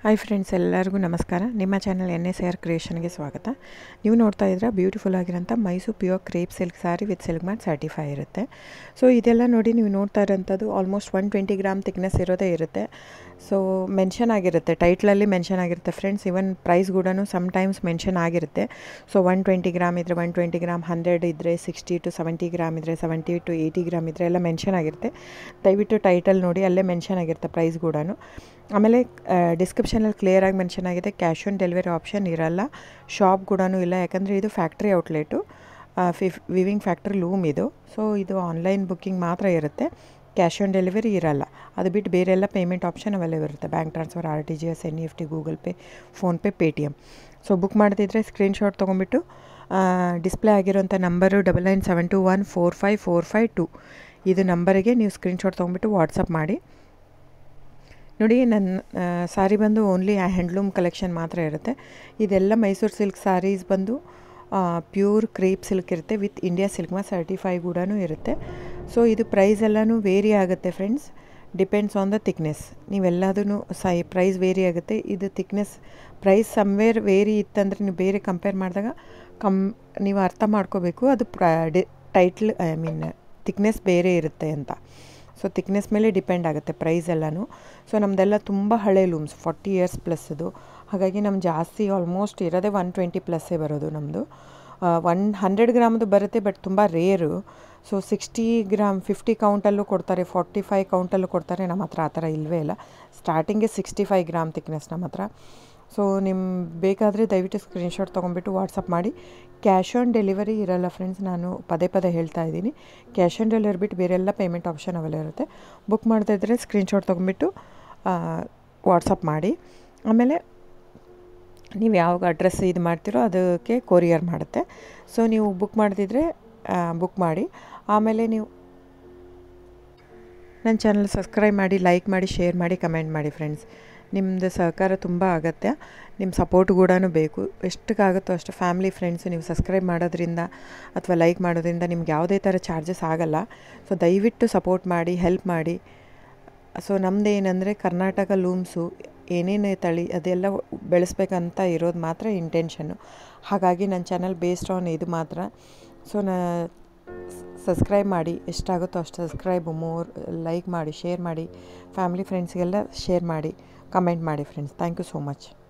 hi friends ಎಲ್ಲರಿಗೂ ನಮಸ್ಕಾರ ನಿಮ್ಮ ಚಾನಲ್ ಎನ್ ಎಸ್ ಆರ್ ಕ್ರಿಯೇಷನ್ಗೆ ಸ್ವಾಗತ ನೀವು ನೋಡ್ತಾ ಇದ್ರೆ ಬ್ಯೂಟಿಫುಲ್ ಆಗಿರೋಂಥ Mysuru pure crepe silk sari with silk mart certify ಇರುತ್ತೆ ಸೊ ಇದೆಲ್ಲ ನೋಡಿ ನೀವು ನೋಡ್ತಾ ಇರೋಂಥದ್ದು almost one twenty gram thickness ಇರೋದೇ ಇರುತ್ತೆ ಸೊ ಮೆನ್ಷನ್ ಆಗಿರುತ್ತೆ ಟೈಟ್ಲಲ್ಲಿ ಮೆನ್ಷನ್ ಆಗಿರುತ್ತೆ ಫ್ರೆಂಡ್ಸ್ ಇವನ್ ಪ್ರೈಸ್ ಕೂಡ ಸಮ್ಟೈಮ್ಸ್ ಮೆನ್ಷನ್ ಆಗಿರುತ್ತೆ ಸೊ ಒನ್ ಟ್ವೆಂಟಿ ಗ್ರಾಮ್ ಇದ್ದರೆ ಒನ್ ಟ್ವೆಂಟಿ ಗ್ರಾಮ್ ಹಂಡ್ರೆಡ್ ಇದ್ದರೆ ಸಿಕ್ಸ್ಟಿ ಟು ಸೆವೆಂಟಿ ಗ್ರಾಮ್ ಇದ್ದರೆ ಸೆವೆಂಟಿ ಟು ಏಯ್ಟಿ ಗ್ರಾಮ್ ಇದ್ದರೆ ಎಲ್ಲ ಮೆನ್ಷನ್ ಆಗಿರುತ್ತೆ ದಯವಿಟ್ಟು ಟೈಟಲ್ ನೋಡಿ ಅಲ್ಲೇ ಮೆನ್ಷನ್ ಆಗಿರುತ್ತೆ ಪ್ರೈಸ್ ಕೂಡ ಆಮೇಲೆ ಡಿಸ್ಕ್ರಿಪ್ಷನಲ್ಲಿ ಕ್ಲಿಯರಾಗಿ ಮೆನ್ಷನ್ ಆಗಿದೆ ಕ್ಯಾಶ್ ಆನ್ ಡೆಲಿವರಿ ಆಪ್ಷನ್ ಇರಲ್ಲ ಶಾಪ್ ಕೂಡ ಇಲ್ಲ ಯಾಕಂದರೆ ಇದು ಫ್ಯಾಕ್ಟ್ರಿ ಔಟ್ಲೆಟು ಫಿಫ್ ವಿವಿಂಗ್ ಫ್ಯಾಕ್ಟ್ರಿ ಲೂಮ್ ಇದು ಸೊ ಇದು ಆನ್ಲೈನ್ ಬುಕ್ಕಿಂಗ್ ಮಾತ್ರ ಇರುತ್ತೆ ಕ್ಯಾಶ್ ಆನ್ ಡೆಲಿವರಿ ಇರಲ್ಲ ಅದು ಬಿಟ್ಟು ಬೇರೆಲ್ಲ ಪೇಮೆಂಟ್ ಆಪ್ಷನ್ ಅವೈಲೇಬಲ್ ಇರುತ್ತೆ bank transfer R T G S N E F T Google Pay PhonePe Paytm so book ಮಾಡ್ತಿದ್ರೆ ಸ್ಕ್ರೀನ್ಶಾಟ್ ತೊಗೊಂಬಿಟ್ಟು ಡಿಸ್ಪ್ಲೇ ಆಗಿರೋಂಥ number double nine seven two one four five four five two ಇದು ನಂಬರಿಗೆ ನೀವು screenshot ತೊಗೊಂಬಿಟ್ಟು WhatsApp ಮಾಡಿ ನೋಡಿ ನನ್ನ ಸಾರಿ ಬಂದು ಓನ್ಲಿ ಹ್ಯಾಂಡ್ಲೂಮ್ ಕಲೆಕ್ಷನ್ ಮಾತ್ರ ಇರುತ್ತೆ ಇದೆಲ್ಲ ಮೈಸೂರು ಸಿಲ್ಕ್ ಸಾರೀಸ್ ಬಂದು ಪ್ಯೂರ್ ಕ್ರೇಪ್ ಸಿಲ್ಕ್ ಇರುತ್ತೆ ವಿತ್ ಇಂಡಿಯಾ ಸಿಲ್ಕ್ ಮಾ ಸರ್ಟಿಫೈ ಕೂಡ ಇರುತ್ತೆ ಸೊ ಇದು ಪ್ರೈಸ್ ಎಲ್ಲನೂ ವೇರಿ ಆಗುತ್ತೆ friends depends on the thickness ನೀವೆಲ್ಲದೂ ಸೈ ಪ್ರೈಸ್ ವೇರಿ ಆಗುತ್ತೆ ಇದು ಥಿಕ್ನೆಸ್ ಪ್ರೈಸ್ ಸಮ್ವೇರ್ ವೇರಿ ಇತ್ತಂದರೆ ನೀವು ಬೇರೆ ಕಂಪೇರ್ ಮಾಡಿದಾಗ ಕಮ್ ನೀವು ಅರ್ಥ ಮಾಡ್ಕೋಬೇಕು ಅದು ಪ್ರ ಡಿ ಟೈಟ್ಲ್ ಐ ಮೀನ್ ಥಿಕ್ನೆಸ್ ಬೇರೆ ಇರುತ್ತೆ ಅಂತ ಸೊ ಥಿಕ್ನೆಸ್ ಮೇಲೆ ಡಿಪೆಂಡ್ ಆಗುತ್ತೆ ಪ್ರೈಸ್ ಎಲ್ಲನೂ ಸೊ ನಮ್ಮದೆಲ್ಲ ತುಂಬ ಹಳೆ ಲೂಮ್ಸ್ ಫಾರ್ಟಿ ಇಯರ್ಸ್ ಪ್ಲಸ್ ಅದು ಹಾಗಾಗಿ ನಮ್ಮ ಜಾಸ್ತಿ ಆಲ್ಮೋಸ್ಟ್ ಇರೋದೇ ಒನ್ ಟ್ವೆಂಟಿ ಪ್ಲಸ್ಸೇ ಬರೋದು ನಮ್ಮದು ಒನ್ ಹಂಡ್ರೆಡ್ ಗ್ರಾಮ್ದು ಬರುತ್ತೆ ಬಟ್ ತುಂಬ rare so sixty gram fifty ಕೌಂಟಲ್ಲೂ ಕೊಡ್ತಾರೆ ಫಾರ್ಟಿ ಫೈವ್ ಕೌಂಟಲ್ಲೂ ಕೊಡ್ತಾರೆ ನಮ್ಮ ಹತ್ರ ಆ ಥರ ಇಲ್ಲವೇ ಇಲ್ಲ ಸ್ಟಾರ್ಟಿಂಗೇ ಸಿಕ್ಸ್ಟಿ ಫೈವ್ ಗ್ರಾಮ್ ಥಿಕ್ನೆಸ್ ನಮ್ಮ ಹತ್ರ ಸೊ ನಿಮ್ಮ ಬೇಕಾದರೆ ದಯವಿಟ್ಟು ಸ್ಕ್ರೀನ್ಶಾಟ್ ತೊಗೊಂಬಿಟ್ಟು ವಾಟ್ಸಪ್ ಮಾಡಿ ಕ್ಯಾಶ್ ಆನ್ ಡೆಲಿವರಿ ಇರಲ್ಲ ಫ್ರೆಂಡ್ಸ್ ನಾನು ಪದೇ ಪದೇ ಹೇಳ್ತಾ ಇದ್ದೀನಿ ಕ್ಯಾಶ್ ಆನ್ ಡೆಲಿವರಿ ಬಿಟ್ಟು ಬೇರೆಲ್ಲ ಪೇಮೆಂಟ್ ಆಪ್ಷನ್ ಅವೈಲೇಬಲ್ ಇರುತ್ತೆ ಬುಕ್ ಮಾಡ್ತಾ ಇದ್ದರೆ ಸ್ಕ್ರೀನ್ಶಾಟ್ ತೊಗೊಂಬಿಟ್ಟು ವಾಟ್ಸಪ್ ಮಾಡಿ ಆಮೇಲೆ ನೀವು ಯಾವ ಅಡ್ರೆಸ್ ಇದು ಮಾಡ್ತೀರೋ ಅದಕ್ಕೆ ಕೊರಿಯರ್ ಮಾಡುತ್ತೆ ಸೊ ನೀವು ಬುಕ್ ಮಾಡ್ತಿದ್ರೆ ಬುಕ್ ಮಾಡಿ ಆಮೇಲೆ ನೀವು ನನ್ನ ಚಾನಲ್ ಸಬ್ಸ್ಕ್ರೈಬ್ ಮಾಡಿ ಲೈಕ್ ಮಾಡಿ ಶೇರ್ ಮಾಡಿ ಕಮೆಂಟ್ ಮಾಡಿ ಫ್ರೆಂಡ್ಸ್ ನಿಮ್ಮದು ಸಹಕಾರ ತುಂಬ ಅಗತ್ಯ ನಿಮ್ಮ ಸಪೋರ್ಟ್ ಕೂಡ ಬೇಕು ಎಷ್ಟಕ್ಕಾಗುತ್ತೋ ಅಷ್ಟು ಫ್ಯಾಮ್ಲಿ ಫ್ರೆಂಡ್ಸು ನೀವು ಸಬ್ಸ್ಕ್ರೈಬ್ ಮಾಡೋದ್ರಿಂದ ಅಥವಾ ಲೈಕ್ ಮಾಡೋದ್ರಿಂದ ನಿಮ್ಗೆ ಯಾವುದೇ ಥರ ಚಾರ್ಜಸ್ ಆಗಲ್ಲ ಸೊ ದಯವಿಟ್ಟು ಸಪೋರ್ಟ್ ಮಾಡಿ ಹೆಲ್ಪ್ ಮಾಡಿ ಸೊ ನಮ್ಮದು ಏನಂದರೆ ಕರ್ನಾಟಕ ಲೂಮ್ಸು ಏನೇನು ತಳಿ ಅದೆಲ್ಲ ಬೆಳೆಸ್ಬೇಕಂತ ಇರೋದು ಮಾತ್ರ ಇಂಟೆನ್ಷನ್ನು ಹಾಗಾಗಿ ನನ್ನ ಚಾನಲ್ ಬೇಸ್ಡ್ ಆನ್ ಇದು ಮಾತ್ರ ಸೊ ನಾ ಸಬ್ಸ್ಕ್ರೈಬ್ ಮಾಡಿ ಎಷ್ಟಾಗುತ್ತೋ ಅಷ್ಟು ಸಬ್ಸ್ಕ್ರೈಬ್ ಮೋರ್ ಲೈಕ್ ಮಾಡಿ ಶೇರ್ ಮಾಡಿ ಫ್ಯಾಮಿಲಿ ಫ್ರೆಂಡ್ಸ್ಗೆಲ್ಲ ಶೇರ್ ಮಾಡಿ ಕಮೆಂಟ್ ಮಾಡಿ friends thank you so much